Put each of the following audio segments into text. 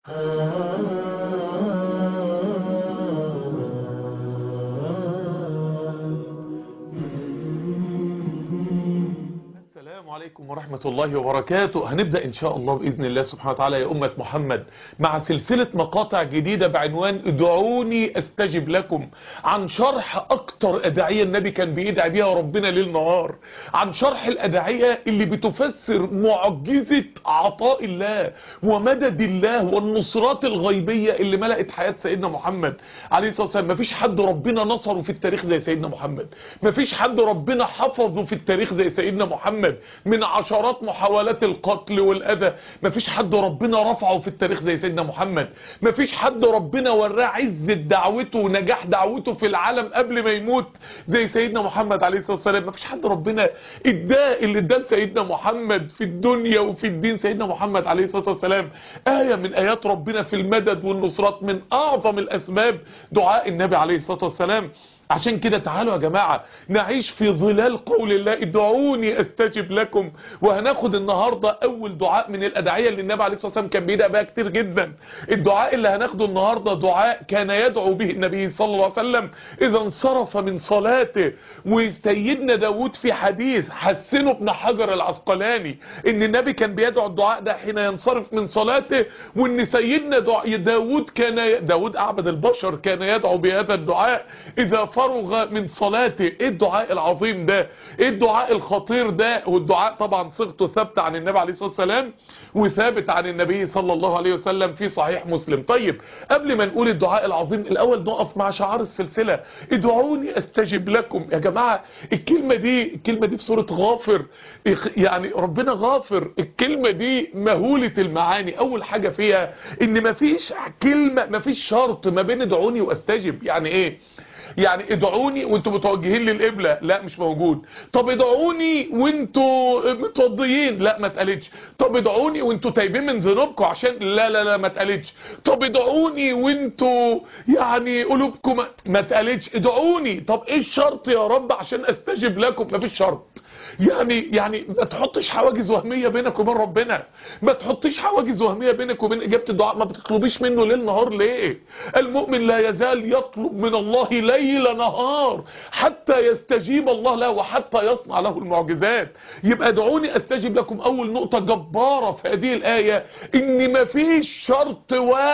السلام عليكم ورحمة الله وبركاته هنبدأ إن شاء الله بإذن الله سبحانه وتعالى يا أمة محمد مع سلسلة مقاطع جديدة بعنوان ادعوني أستجب لكم عن شرح أكتر أدعية النبي كان بيدعي بيها ربنا ليل نهار عن شرح الأدعية اللي بتفسر معجزة عطاء الله ومدد الله والنصرات الغيبية اللي ملأت حياة سيدنا محمد عليه الصلاة والسلام مفيش حد ربنا نصره في التاريخ زي سيدنا محمد مفيش حد ربنا حفظه في التاريخ زي سيدنا محمد من عشرات محاولات القتل والأذى مفيش حد ربنا رفعه في التاريخ زي سيدنا محمد مفيش حد ربنا وراه عزة دعوته ونجاح دعوته في العالم قبل ما يموت زي سيدنا محمد عليه الصلاة والسلام مفيش حد ربنا اداه اللي اداه سيدنا محمد في الدنيا وفي الدين سيدنا محمد عليه الصلاة والسلام آية من آيات ربنا في المدد والنصرات من أعظم الأسباب دعاء النبي عليه الصلاة والسلام عشان كده تعالوا يا جماعة نعيش في ظلال قول الله ادعوني استجب لكم وهناخد النهاردة اول دعاء من الادعية اللي النبي عليه الصلاة والسلام كان بيدعى بها كتير جدا الدعاء اللي هناخده النهاردة دعاء كان يدعو به النبي صلى الله عليه وسلم اذا انصرف من صلاته وسيدنا داود في حديث حسنه ابن حجر العسقلاني ان النبي كان بيدعو الدعاء ده حين ينصرف من صلاته وان سيدنا داود كان داود اعبد البشر كان يدعو بهذا الدعاء اذا فرغ من صلاته ايه الدعاء العظيم ده ايه الدعاء الخطير ده والدعاء طبعا صيغته ثابته عن النبي عليه الصلاه والسلام وثابت عن النبي صلى الله عليه وسلم في صحيح مسلم طيب قبل ما نقول الدعاء العظيم الاول نقف مع شعار السلسله ادعوني استجب لكم يا جماعه الكلمه دي الكلمه دي في سوره غافر يعني ربنا غافر الكلمه دي مهوله المعاني اول حاجه فيها ان مفيش كلمه مفيش شرط ما بين ادعوني واستجب يعني ايه يعني ادعوني وانتوا متوجهين للقبلة لا مش موجود طب ادعوني وانتوا متوضيين لا ما اتقالتش طب ادعوني وانتوا تايبين من ذنوبكم عشان لا لا لا ما اتقالتش طب ادعوني وانتوا يعني قلوبكم ما اتقالتش ادعوني طب ايه الشرط يا رب عشان استجب لكم مفيش شرط يعني يعني ما تحطش حواجز وهمية بينك وبين ربنا ما تحطش حواجز وهمية بينك وبين إجابة الدعاء ما بتطلبيش منه ليل نهار ليه المؤمن لا يزال يطلب من الله ليل نهار حتى يستجيب الله له وحتى يصنع له المعجزات يبقى دعوني استجيب لكم اول نقطة جبارة في هذه الآية ان ما فيش شرط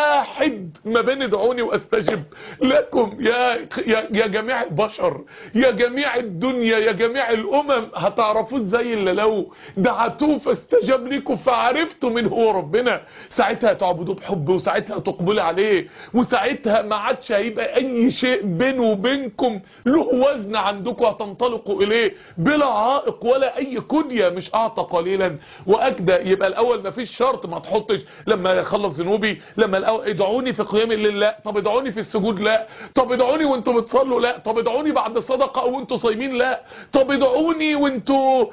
واحد ما بين ادعوني واستجب لكم يا, يا, يا جميع البشر يا جميع الدنيا يا جميع الامم هتعرفوه ازاي الا لو دعتوه فاستجاب لكم فعرفتوا من هو ربنا ساعتها تعبدوه بحب وساعتها تقبلوا عليه وساعتها ما عادش هيبقى اي شيء بينه وبينكم له وزن عندكم هتنطلقوا اليه بلا عائق ولا اي كدية مش اعطى قليلا واكدى يبقى الاول ما فيش شرط ما تحطش لما يخلص ذنوبي لما الاول ادعوني في قيام الليل لا طب ادعوني في السجود لا طب ادعوني وانتوا بتصلوا لا طب ادعوني بعد صدقه او انتوا صايمين لا طب ادعوني وانتوا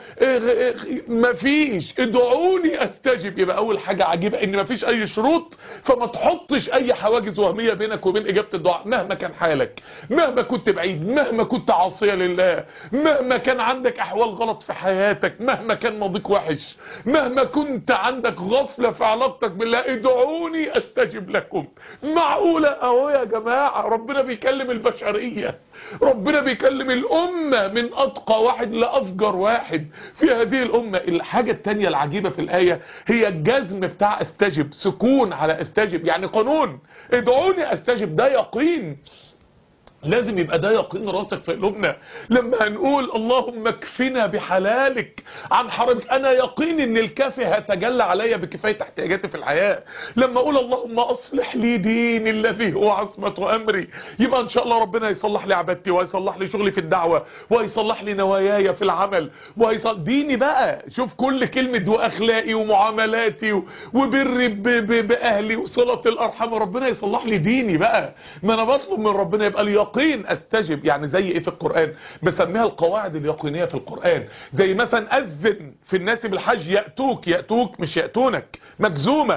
مفيش ادعوني استجب يبقى اول حاجة عجيبة ان مفيش اي شروط فما تحطش اي حواجز وهمية بينك وبين اجابة الدعاء مهما كان حالك مهما كنت بعيد مهما كنت عاصية لله مهما كان عندك احوال غلط في حياتك مهما كان ماضيك وحش مهما كنت عندك غفلة في علاقتك بالله ادعوني استجب لكم معقولة اهو يا جماعة ربنا بيكلم البشرية ربنا بيكلم الامة من اتقى واحد لافجر واحد في هذه الامة الحاجة التانية العجيبة في الاية هي الجزم بتاع استجب سكون على استجب يعني قانون ادعوني استجب ده يقين لازم يبقى ده يقين راسك في قلوبنا لما هنقول اللهم اكفنا بحلالك عن حرامك انا يقين ان الكافي هتجلى عليا بكفايه احتياجاتي في الحياه لما اقول اللهم اصلح لي ديني الذي هو عصمه امري يبقى ان شاء الله ربنا يصلح لي عبادتي ويصلح لي شغلي في الدعوه ويصلح لي نواياي في العمل ويصلح ديني بقى شوف كل كلمه واخلاقي ومعاملاتي وبري باهلي وصله الارحام ربنا يصلح لي ديني بقى ما انا بطلب من ربنا يبقى لي اليقين استجب يعني زي ايه في القرآن بسميها القواعد اليقينية في القرآن زي مثلا اذن في الناس بالحج يأتوك يأتوك مش يأتونك مجزومة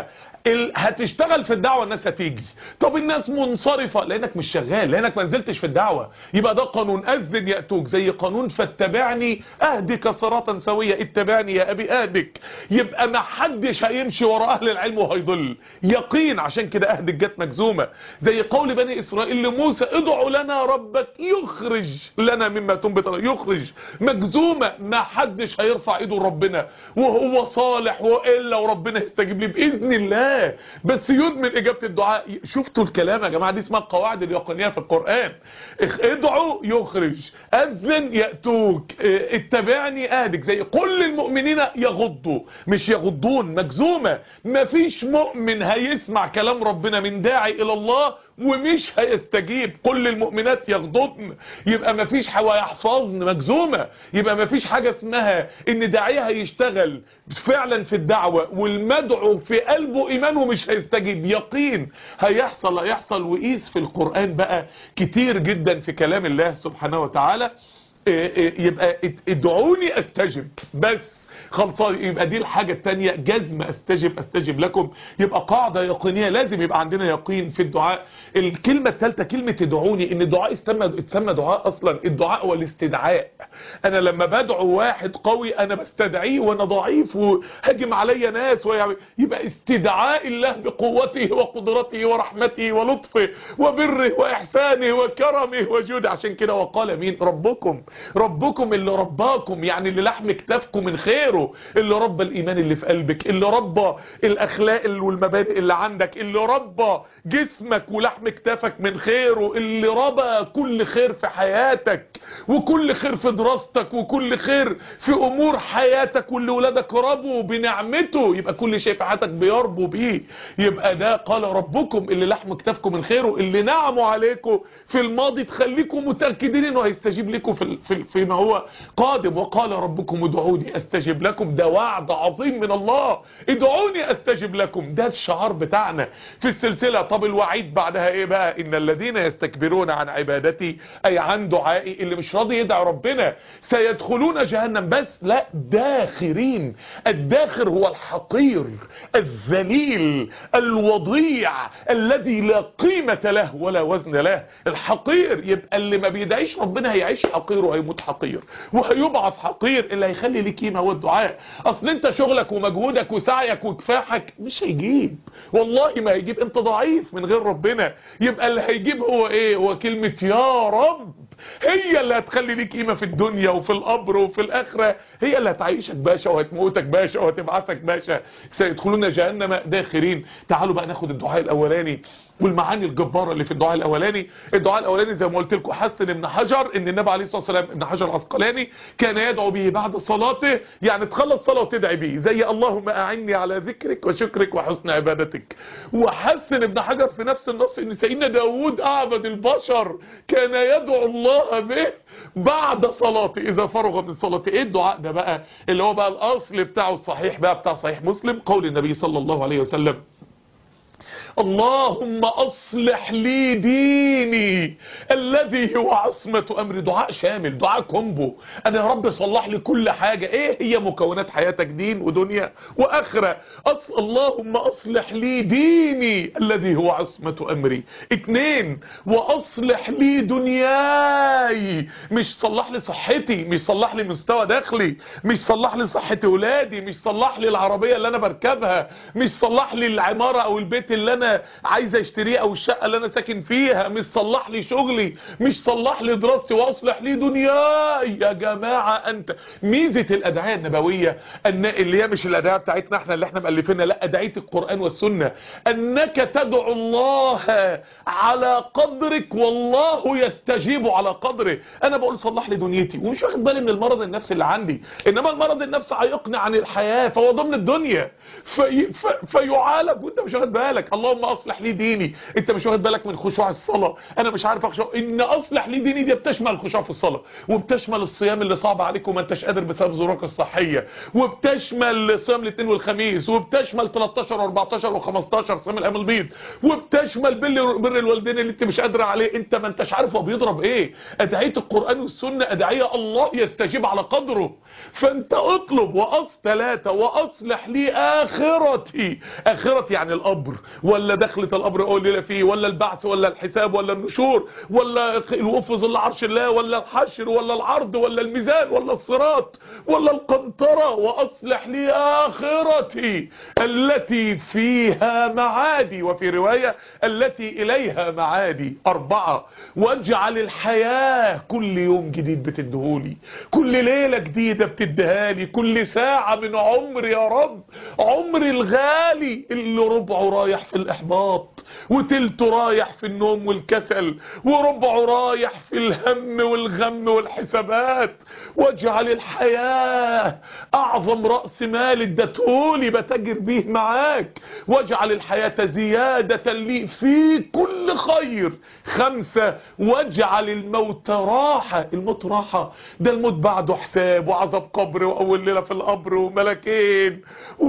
ال... هتشتغل في الدعوة الناس هتيجي طب الناس منصرفة لانك مش شغال لانك ما نزلتش في الدعوة يبقى ده قانون اذن يأتوك زي قانون فاتبعني اهدك صراطا سوية اتبعني يا ابي اهدك يبقى ما حدش هيمشي ورا اهل العلم وهيضل يقين عشان كده اهدك جت مجزومة زي قول بني اسرائيل لموسى ادعوا لنا ربك يخرج لنا مما تنبت يخرج مجزومة ما حدش هيرفع ايده لربنا وهو صالح والا وربنا يستجيب لي باذن الله بس يدمن اجابة الدعاء شفتوا الكلام يا جماعة دي اسمها القواعد اليقينية في القرآن ادعوا يخرج اذن يأتوك اتبعني اهدك زي كل المؤمنين يغضوا مش يغضون مجزومة مفيش مؤمن هيسمع كلام ربنا من داعي الى الله ومش هيستجيب كل المؤمنات يغضضن يبقى مفيش هيحفظن مجزومة يبقى مفيش حاجة اسمها ان داعية هيشتغل فعلا في الدعوة والمدعو في قلبه ايمان ومش هيستجيب يقين هيحصل هيحصل وقيس في القرآن بقى كتير جدا في كلام الله سبحانه وتعالى يبقى ادعوني استجب بس خلصان يبقى دي الحاجة التانية جزم استجب استجب لكم يبقى قاعدة يقينية لازم يبقى عندنا يقين في الدعاء الكلمة التالتة كلمة ادعوني ان الدعاء استمى اتسمى دعاء اصلا الدعاء هو الاستدعاء انا لما بدعو واحد قوي انا بستدعيه وانا ضعيف وهجم عليا ناس ويعمل يبقى استدعاء الله بقوته وقدرته ورحمته ولطفه وبره واحسانه وكرمه وجوده عشان كده وقال مين ربكم ربكم اللي رباكم يعني اللي لحم كتافكم من خيره اللي ربى الايمان اللي في قلبك اللي ربى الاخلاق والمبادئ اللي عندك اللي ربى جسمك ولحم كتافك من خيره اللي ربى كل خير في حياتك وكل خير في دراستك وكل خير في امور حياتك واللي ولادك ربوا بنعمته يبقى كل شيء في حياتك بيربوا بيه يبقى ده قال ربكم اللي لحم كتافكم من خيره اللي نعموا عليكم في الماضي تخليكم متاكدين انه هيستجيب لكم في في فيما هو قادم وقال ربكم ادعوني استجب لكم ده وعد عظيم من الله ادعوني استجب لكم ده الشعار بتاعنا في السلسله طب الوعيد بعدها ايه بقى ان الذين يستكبرون عن عبادتي اي عن دعائي اللي مش راضي يدعي ربنا سيدخلون جهنم بس لا داخرين الداخر هو الحقير الذليل الوضيع الذي لا قيمة له ولا وزن له الحقير يبقى اللي ما بيدعيش ربنا هيعيش حقير وهيموت حقير وهيبعث حقير اللي هيخلي ليه قيمة هو الدعاء اصل انت شغلك ومجهودك وسعيك وكفاحك مش هيجيب والله ما هيجيب انت ضعيف من غير ربنا يبقى اللي هيجيب هو ايه هو كلمة يا رب هي اللي هتخلي ليك قيمة في الدنيا وفي القبر وفي الاخرة هي اللي هتعيشك باشا وهتموتك باشا وهتبعثك باشا سيدخلون جهنم داخرين تعالوا بقى ناخد الدعاء الاولاني والمعاني الجبارة اللي في الدعاء الاولاني الدعاء الاولاني زي ما قلت لكم حسن ابن حجر ان النبي عليه الصلاة والسلام ابن حجر العسقلاني كان يدعو به بعد صلاته يعني تخلص صلاة وتدعي به زي اللهم اعني على ذكرك وشكرك وحسن عبادتك وحسن ابن حجر في نفس النص ان سيدنا داود اعبد البشر كان يدعو الله به بعد صلاته اذا فرغ من صلاته ايه الدعاء ده بقى اللي هو بقى الاصل بتاعه الصحيح بقى بتاع صحيح مسلم قول النبي صلى الله عليه وسلم اللهم اصلح لي ديني الذي هو عصمة امر دعاء شامل دعاء كومبو انا يا رب صلح لي كل حاجة ايه هي مكونات حياتك دين ودنيا واخرة أصل اللهم اصلح لي ديني الذي هو عصمة امري اتنين واصلح لي دنياي مش صلح لي صحتي مش صلح لي مستوى دخلي مش صلح لي صحة ولادي مش صلح لي العربية اللي انا بركبها مش صلح لي العمارة او البيت اللي انا عايز اشتريه او الشقة اللي انا ساكن فيها مش صلح لي شغلي مش صلح لي دراستي واصلح لي دنياي يا جماعة انت ميزة الادعية النبوية ان اللي هي مش الادعية بتاعتنا احنا اللي احنا مؤلفينها لا ادعية القرآن والسنة انك تدعو الله على قدرك والله يستجيب على قدره انا بقول صلح لي دنيتي ومش واخد بالي من المرض النفسي اللي عندي انما المرض النفسي هيقنع عن الحياة فهو ضمن الدنيا في في فيعالج وانت مش واخد بالك الله اللهم اصلح لي ديني انت مش واخد بالك من خشوع الصلاه انا مش عارف اخشع ان اصلح لي ديني دي بتشمل الخشوع في الصلاه وبتشمل الصيام اللي صعب عليك وما انتش قادر بسبب ظروفك الصحيه وبتشمل صيام الاثنين والخميس وبتشمل 13 و14 و15 صيام الايام البيض وبتشمل بر بر الوالدين اللي انت مش قادر عليه انت ما انتش عارف هو بيضرب ايه ادعيه القران والسنه ادعيه الله يستجيب على قدره فانت اطلب واص ثلاثه واصلح لي اخرتي اخرتي يعني القبر ولا دخلة القبر اقول فيه ولا البعث ولا الحساب ولا النشور ولا الوقوف في ظل عرش الله ولا الحشر ولا العرض ولا الميزان ولا الصراط ولا القنطرة واصلح لي اخرتي التي فيها معادي وفي رواية التي اليها معادي اربعة واجعل الحياة كل يوم جديد بتدهولي كل ليلة جديدة بتدهالي كل ساعة من عمري يا رب عمري الغالي اللي ربعه رايح في الاحباط وتلته رايح في النوم والكسل وربعه رايح في الهم والغم والحسابات واجعل الحياة اعظم رأس مال ادتهولي بتجر بيه معاك واجعل الحياة زيادة لي في كل خير خمسة واجعل الموت راحة الموت راحة ده الموت بعده حساب وعذاب قبر واول ليلة في القبر وملكين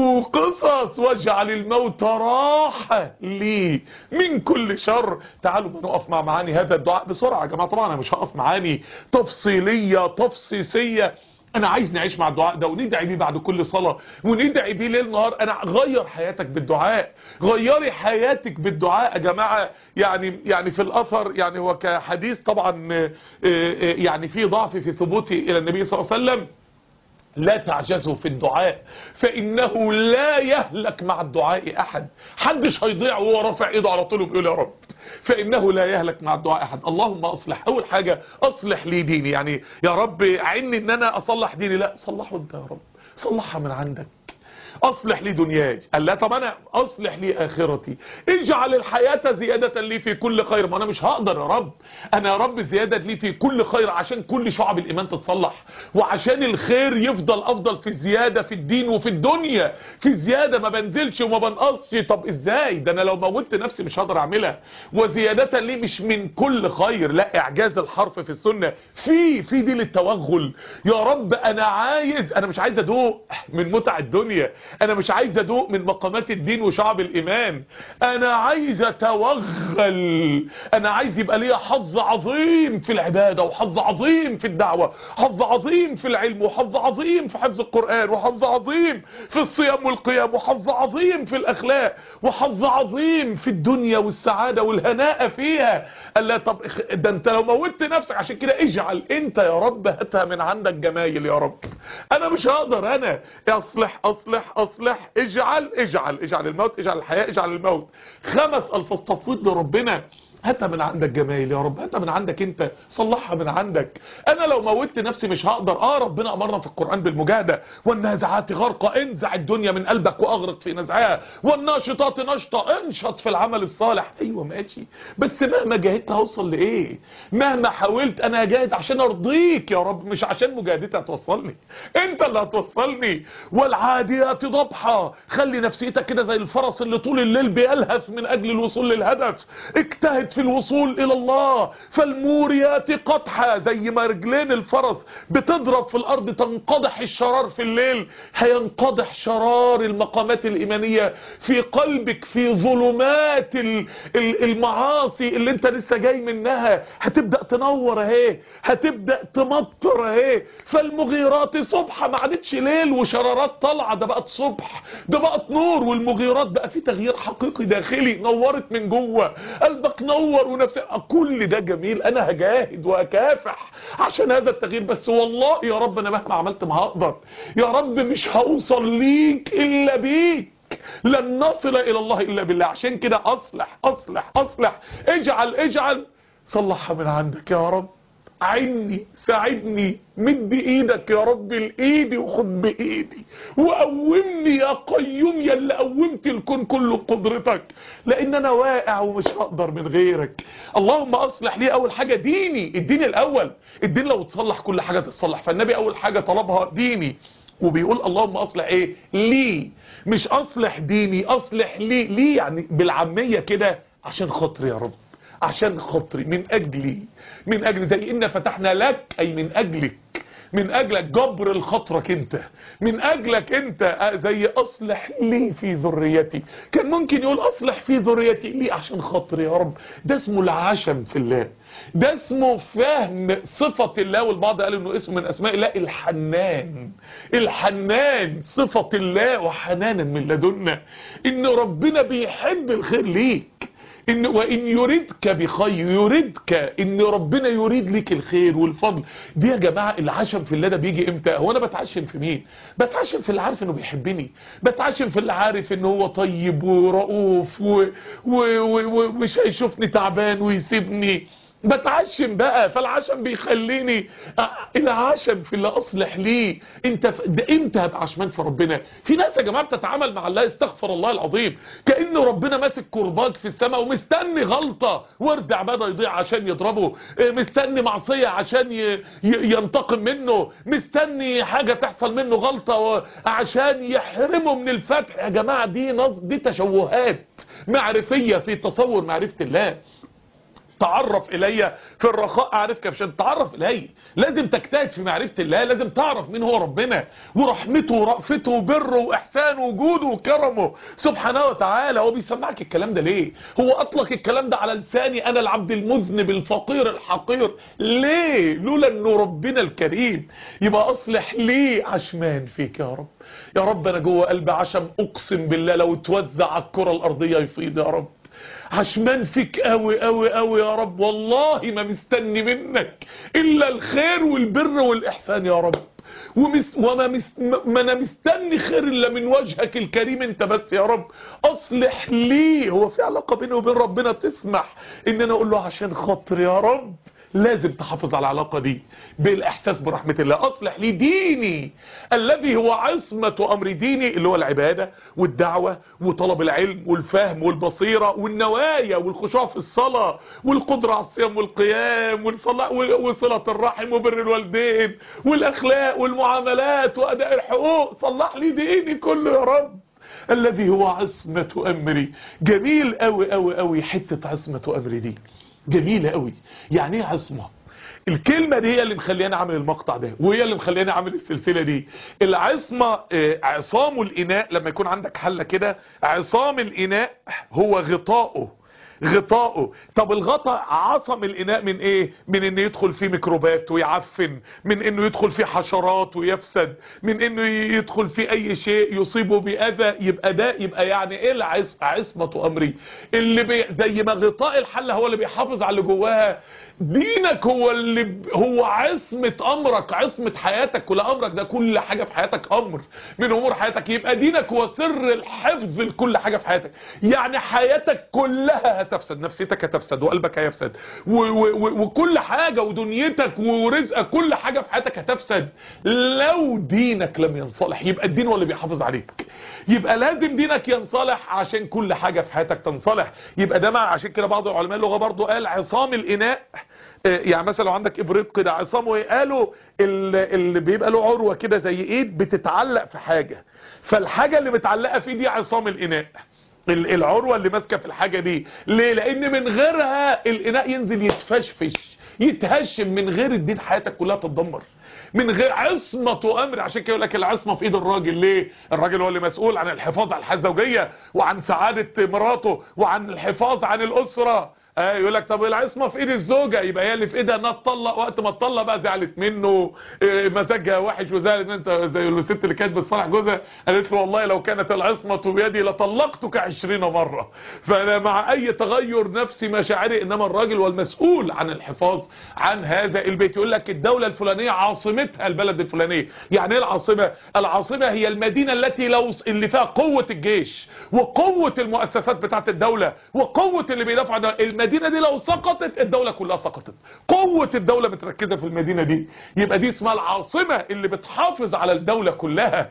وقصص واجعل الموت راحة لي من كل شر تعالوا ما نقف مع معاني هذا الدعاء بسرعة يا جماعة طبعا انا مش هقف معاني تفصيلية تفصيصية انا عايز نعيش مع الدعاء ده وندعي بيه بعد كل صلاة وندعي بيه ليل نهار انا غير حياتك بالدعاء غيري حياتك بالدعاء يا جماعة يعني يعني في الاثر يعني هو كحديث طبعا يعني في ضعف في ثبوتي الى النبي صلى الله عليه وسلم لا تعجزوا في الدعاء فإنه لا يهلك مع الدعاء أحد حدش هيضيع وهو رافع ايده على طول وبيقول يا رب فإنه لا يهلك مع الدعاء أحد اللهم أصلح أول حاجة أصلح لي ديني يعني يا رب عني أن أنا أصلح ديني لا صلحه أنت يا رب صلحها من عندك اصلح لي دنياي قال لا طب انا اصلح لي اخرتي اجعل الحياة زيادة لي في كل خير ما انا مش هقدر يا رب انا يا رب زيادة لي في كل خير عشان كل شعب الايمان تتصلح وعشان الخير يفضل افضل في الزيادة في الدين وفي الدنيا في زيادة ما بنزلش وما بنقصش طب ازاي ده انا لو موتت نفسي مش هقدر اعملها وزيادة لي مش من كل خير لا اعجاز الحرف في السنة في في دي للتوغل يا رب انا عايز انا مش عايز ادوق من متع الدنيا انا مش عايز ادوق من مقامات الدين وشعب الايمان انا عايز اتوغل انا عايز يبقى ليا حظ عظيم في العبادة وحظ عظيم في الدعوة حظ عظيم في العلم وحظ عظيم في حفظ القرآن وحظ عظيم في الصيام والقيام وحظ عظيم في الاخلاق وحظ عظيم في الدنيا والسعادة والهناء فيها قال لا طب ده انت لو موتت نفسك عشان كده اجعل انت يا رب هاتها من عندك جمايل يا رب انا مش هقدر انا اصلح اصلح اصلح اجعل اجعل اجعل الموت اجعل الحياة اجعل الموت خمس الفاظ تفويض لربنا هاتها من عندك جمايل يا رب هاتها من عندك انت صلحها من عندك انا لو موتت نفسي مش هقدر اه ربنا امرنا في القرآن بالمجاهدة والنازعات غرقة انزع الدنيا من قلبك واغرق في نزعها والناشطات نشطة انشط في العمل الصالح ايوه ماشي بس مهما جاهدت هوصل لايه مهما حاولت انا هجاهد عشان ارضيك يا رب مش عشان مجاهدتي هتوصلني انت اللي هتوصلني والعاديات ضبحة خلي نفسيتك كده زي الفرس اللي طول الليل بيلهث من اجل الوصول للهدف اجتهد في الوصول الى الله فالموريات قطحة زي ما رجلين الفرس بتضرب في الارض تنقضح الشرار في الليل هينقضح شرار المقامات الايمانية في قلبك في ظلمات المعاصي اللي انت لسه جاي منها هتبدأ تنور اهي هتبدأ تمطر اهي فالمغيرات صبح ما عادتش ليل وشرارات طالعة ده بقت صبح ده بقت نور والمغيرات بقى في تغيير حقيقي داخلي نورت من جوه قلبك نور ونفسك كل ده جميل انا هجاهد واكافح عشان هذا التغيير بس والله يا رب انا مهما عملت ما هقدر يا رب مش هوصل ليك الا بيك لن نصل الى الله الا بالله عشان كده اصلح اصلح اصلح اجعل اجعل صلحها من عندك يا رب عني ساعدني مد ايدك يا رب لايدي وخد بايدي وقومني يا قيوم يا اللي قومت الكون كله بقدرتك لان انا واقع ومش هقدر من غيرك اللهم اصلح لي اول حاجة ديني الدين الاول الدين لو تصلح كل حاجة تتصلح فالنبي اول حاجة طلبها ديني وبيقول اللهم اصلح ايه لي مش اصلح ديني اصلح لي لي يعني بالعامية كده عشان خاطري يا رب عشان خاطري من اجلي من اجل زي ان فتحنا لك اي من اجلك من اجلك جبر الخطرك انت من اجلك انت زي اصلح لي في ذريتي كان ممكن يقول اصلح في ذريتي لي عشان خاطري يا رب ده اسمه العشم في الله ده اسمه فهم صفة الله والبعض قال انه اسم من اسماء الله الحنان الحنان صفة الله وحنانا من لدنا ان ربنا بيحب الخير ليك إن وإن يريدك بخير يريدك إن ربنا يريد لك الخير والفضل دي يا جماعة العشم في الله ده بيجي إمتى هو أنا بتعشم في مين بتعشم في اللي عارف إنه بيحبني بتعشم في اللي عارف إنه هو طيب ورؤوف ومش هيشوفني تعبان ويسيبني بتعشم بقى فالعشم بيخليني العشم في اللي اصلح ليه انت ف... ده امتى هبقى عشمان في ربنا في ناس يا جماعه بتتعامل مع الله استغفر الله العظيم كأن ربنا ماسك كرباج في السماء ومستني غلطه ورد عباده يضيع عشان يضربه مستني معصيه عشان ي... ي... ينتقم منه مستني حاجه تحصل منه غلطه و... عشان يحرمه من الفتح يا جماعه دي نص دي تشوهات معرفيه في تصور معرفه الله تعرف الي في الرخاء اعرفك عشان تعرف الي لازم تجتهد في معرفة الله لازم تعرف مين هو ربنا ورحمته ورأفته وبره واحسانه وجوده وكرمه سبحانه وتعالى هو بيسمعك الكلام ده ليه هو اطلق الكلام ده على لساني انا العبد المذنب الفقير الحقير ليه لولا انه ربنا الكريم يبقى اصلح ليه عشمان فيك يا رب يا رب انا جوه قلبي عشم اقسم بالله لو توزع على الكرة الارضية يفيض يا رب عشمان فيك قوي قوي قوي يا رب والله ما مستني منك الا الخير والبر والاحسان يا رب ومس وما مس ما انا مستني خير الا من وجهك الكريم انت بس يا رب اصلح لي هو في علاقه بيني وبين ربنا تسمح ان انا اقول له عشان خاطر يا رب لازم تحافظ على العلاقة دي بالاحساس برحمة الله اصلح لي ديني الذي هو عصمة امر ديني اللي هو العبادة والدعوة وطلب العلم والفهم والبصيرة والنوايا والخشوع في الصلاة والقدرة على الصيام والقيام والصلاة وصلة الرحم وبر الوالدين والاخلاق والمعاملات واداء الحقوق صلح لي ديني كله يا رب الذي هو عصمة امري جميل قوي قوي قوي حتة عصمة امري دي جميلة قوي يعني ايه عصمة الكلمة دي هي اللي مخلياني اعمل المقطع ده وهي اللي مخلياني اعمل السلسلة دي العصمة عصام الاناء لما يكون عندك حلة كده عصام الاناء هو غطاؤه غطاؤه طب الغطاء عصم الاناء من ايه من انه يدخل فيه ميكروبات ويعفن من انه يدخل فيه حشرات ويفسد من انه يدخل فيه اي شيء يصيبه باذى يبقى ده يبقى يعني ايه العص عصمة امري اللي بي زي ما غطاء الحلة هو اللي بيحافظ على اللي جواها دينك هو اللي هو عصمة امرك عصمة حياتك كل امرك ده كل حاجة في حياتك امر من امور حياتك يبقى دينك هو سر الحفظ لكل حاجة في حياتك يعني حياتك كلها هتفسد نفسيتك هتفسد وقلبك هيفسد و و و وكل حاجة ودنيتك ورزقك كل حاجة في حياتك هتفسد لو دينك لم ينصلح يبقى الدين هو اللي بيحافظ عليك يبقى لازم دينك ينصلح عشان كل حاجة في حياتك تنصلح يبقى ده مع عشان كده بعض علماء اللغة برضو قال عصام الاناء يعني مثلا لو عندك ابريق كده عصامه قالوا اللي بيبقى له عروة كده زي ايد بتتعلق في حاجة فالحاجة اللي متعلقة فيه دي عصام الاناء العروة اللي ماسكة في الحاجة دي ليه لان من غيرها الاناء ينزل يتفشفش يتهشم من غير الدين حياتك كلها تتدمر من غير عصمة امر عشان كده يقول لك العصمة في ايد الراجل ليه الراجل هو اللي مسؤول عن الحفاظ على الحياة الزوجية وعن سعادة مراته وعن الحفاظ عن الاسرة اه يقول لك طب العصمه في ايد الزوجه يبقى هي اللي في ايدها انها تطلق وقت ما تطلق بقى زعلت منه اه مزاجها وحش وزعلت انت زي الست اللي كانت بتصالح جوزها قالت له والله لو كانت العصمه بيدي لطلقتك 20 مره فانا مع اي تغير نفسي مشاعري انما الراجل هو المسؤول عن الحفاظ عن هذا البيت يقول لك الدوله الفلانيه عاصمتها البلد الفلانيه يعني ايه العاصمه العاصمه هي المدينه التي لو اللي فيها قوه الجيش وقوه المؤسسات بتاعه الدوله وقوه اللي بيدافعوا عن المدينة دي لو سقطت الدولة كلها سقطت قوة الدولة متركزة في المدينة دي يبقى دي اسمها العاصمة اللي بتحافظ على الدولة كلها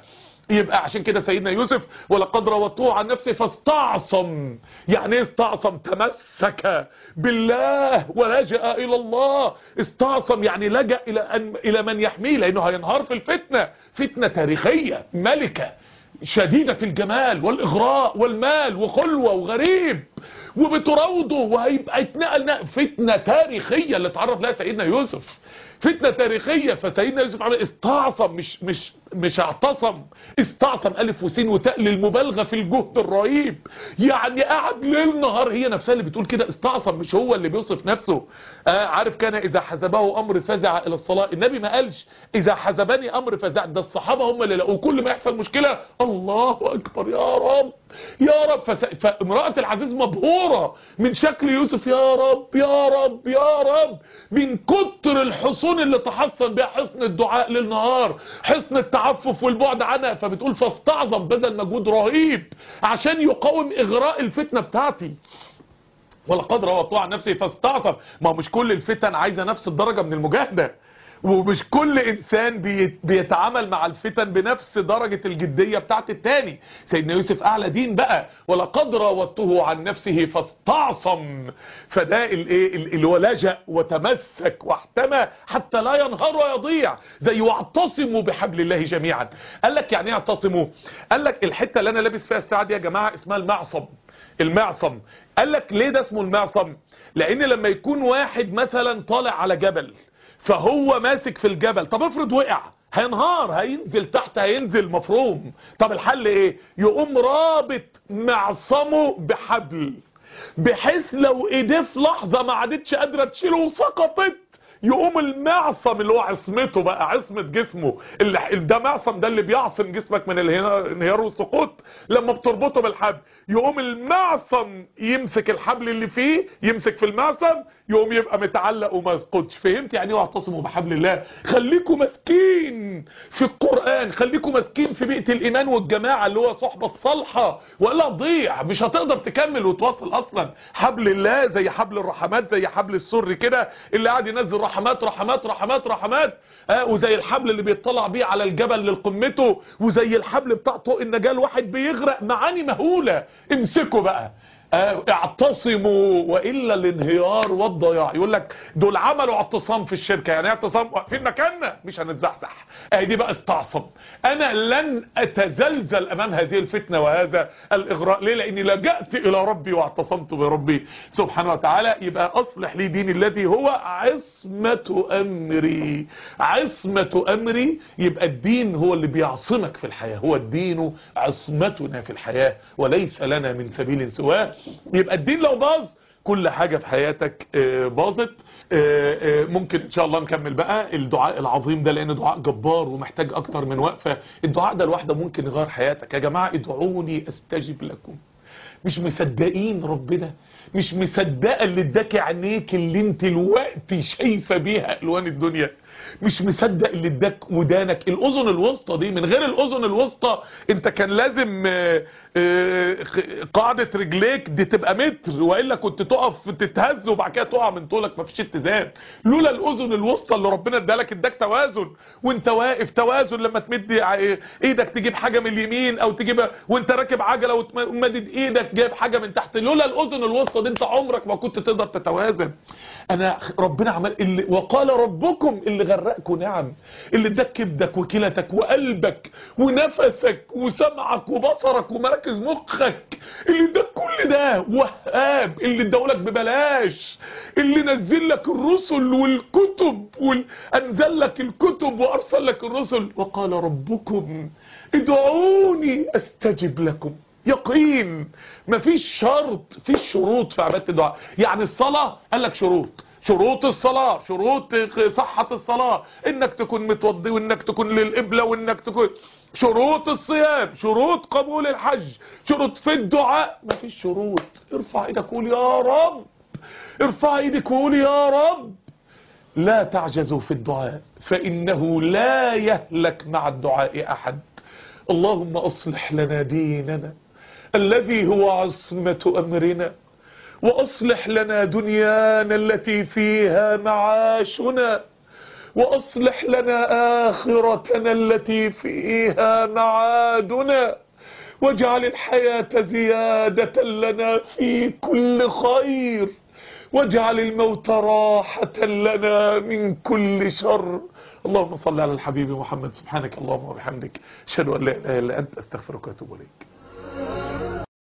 يبقى عشان كده سيدنا يوسف ولقد راودته عن نفسه فاستعصم يعني ايه استعصم تمسك بالله ولجأ الى الله استعصم يعني لجأ الى أن الى من يحميه لانه هينهار في الفتنة فتنة تاريخية ملكة شديدة الجمال والإغراء والمال وخلوة وغريب وبتراوده وهيبقى اتنقل نقل فتنة تاريخية اللي اتعرف لها سيدنا يوسف فتنة تاريخية فسيدنا يوسف عمل استعصم مش مش مش اعتصم استعصم ألف وسين وتاء للمبالغة في الجهد الرهيب يعني قعد ليل نهار هي نفسها اللي بتقول كده استعصم مش هو اللي بيوصف نفسه آه عارف كان إذا حزبه أمر فزع إلى الصلاة النبي ما قالش إذا حزبني أمر فزع ده الصحابة هم اللي لقوا كل ما يحصل مشكلة الله أكبر يا رب يا رب فس... فامرأة العزيز مبهورة من شكل يوسف يا رب يا رب يا رب من كتر الحصون اللي تحصن بها حصن الدعاء للنهار حصن التعفف والبعد عنها فبتقول فاستعظم بذل مجهود رهيب عشان يقاوم اغراء الفتنة بتاعتي ولقد روضته عن نفسه فاستعصم ما هو مش كل الفتن عايزة نفس الدرجة من المجاهدة ومش كل انسان بيتعامل مع الفتن بنفس درجة الجدية بتاعت التاني سيدنا يوسف اعلى دين بقى ولقد راودته عن نفسه فاستعصم فده الايه اللي هو لجأ وتمسك واحتمى حتى لا ينهار ويضيع زي واعتصموا بحبل الله جميعا قال لك يعني ايه اعتصموا قال لك الحتة اللي انا لابس فيها الساعة دي يا جماعة اسمها المعصم المعصم قال لك ليه ده اسمه المعصم لان لما يكون واحد مثلا طالع على جبل فهو ماسك في الجبل طب افرض وقع هينهار هينزل تحت هينزل مفروم طب الحل ايه يقوم رابط معصمه بحبل بحيث لو ايديه في لحظة ما عادتش قادرة تشيله وسقطت يقوم المعصم اللي هو عصمته بقى عصمة جسمه اللي ده معصم ده اللي بيعصم جسمك من الانهيار والسقوط لما بتربطه بالحبل يقوم المعصم يمسك الحبل اللي فيه يمسك في المعصم يقوم يبقى متعلق وما يسقطش فهمت يعني ايه واعتصموا بحبل الله خليكم ماسكين في القرآن خليكم ماسكين في بيئة الايمان والجماعة اللي هو صحبة الصالحة ولا تضيع مش هتقدر تكمل وتواصل اصلا حبل الله زي حبل الرحمات زي حبل السر كده اللي قاعد ينزل رحمات رحمات رحمات رحمات آه وزي الحبل اللي بيطلع بيه على الجبل لقمته وزي الحبل بتاع طوق النجاة الواحد بيغرق معاني مهولة امسكوا بقى آه اعتصموا وإلا الانهيار والضياع يقول لك دول عملوا اعتصام في الشركة يعني اعتصام واقفين مكاننا مش هنتزحزح اهي دي بقى استعصم انا لن اتزلزل امام هذه الفتنة وهذا الاغراء ليه لاني لجأت الى ربي واعتصمت بربي سبحانه وتعالى يبقى اصلح لي دين الذي هو عصمة امري عصمة امري يبقى الدين هو اللي بيعصمك في الحياة هو الدين عصمتنا في الحياة وليس لنا من سبيل سواه يبقى الدين لو باظ كل حاجة في حياتك باظت ممكن ان شاء الله نكمل بقى الدعاء العظيم ده لان دعاء جبار ومحتاج اكتر من وقفة الدعاء ده لوحده ممكن يغير حياتك يا جماعة ادعوني استجب لكم مش مصدقين ربنا مش مصدقه اللي اداك عينيك اللي انت الوقت شايفه بيها الوان الدنيا مش مصدق اللي اداك ودانك الاذن الوسطى دي من غير الاذن الوسطى انت كان لازم آآ آآ قاعده رجليك دي تبقى متر والا كنت تقف تتهز وبعد كده تقع من طولك مفيش اتزان لولا الاذن الوسطى اللي ربنا ادالك اداك توازن وانت واقف توازن لما تمد ايدك تجيب حاجه من اليمين او تجيب وانت راكب عجله وتمدد ايدك جايب حاجه من تحت لولا الاذن الوسطى دي انت عمرك ما كنت تقدر تتوازن انا ربنا عمل اللي وقال ربكم اللي غرقكم نعم اللي اداك كبدك وكلتك وقلبك ونفسك وسمعك وبصرك ومراكز مخك اللي اداك كل ده وهاب اللي اداهولك ببلاش اللي نزل لك الرسل والكتب وانزل لك الكتب وارسل لك الرسل وقال ربكم ادعوني استجب لكم يقين مفيش شرط فيش شروط في عباده الدعاء يعني الصلاه قال لك شروط شروط الصلاة شروط صحة الصلاة انك تكون متوضي وانك تكون للقبلة وانك تكون شروط الصيام شروط قبول الحج شروط في الدعاء مفيش شروط ارفع ايدك قول يا رب ارفع ايدك وقول يا رب لا تعجزوا في الدعاء فانه لا يهلك مع الدعاء احد اللهم اصلح لنا ديننا الذي هو عصمة امرنا واصلح لنا دنيانا التي فيها معاشنا وأصلح لنا آخرتنا التي فيها معادنا واجعل الحياة زيادة لنا في كل خير واجعل الموت راحة لنا من كل شر اللهم صل على الحبيب محمد سبحانك اللهم وبحمدك اشهد ان لا اله الا انت استغفرك واتوب اليك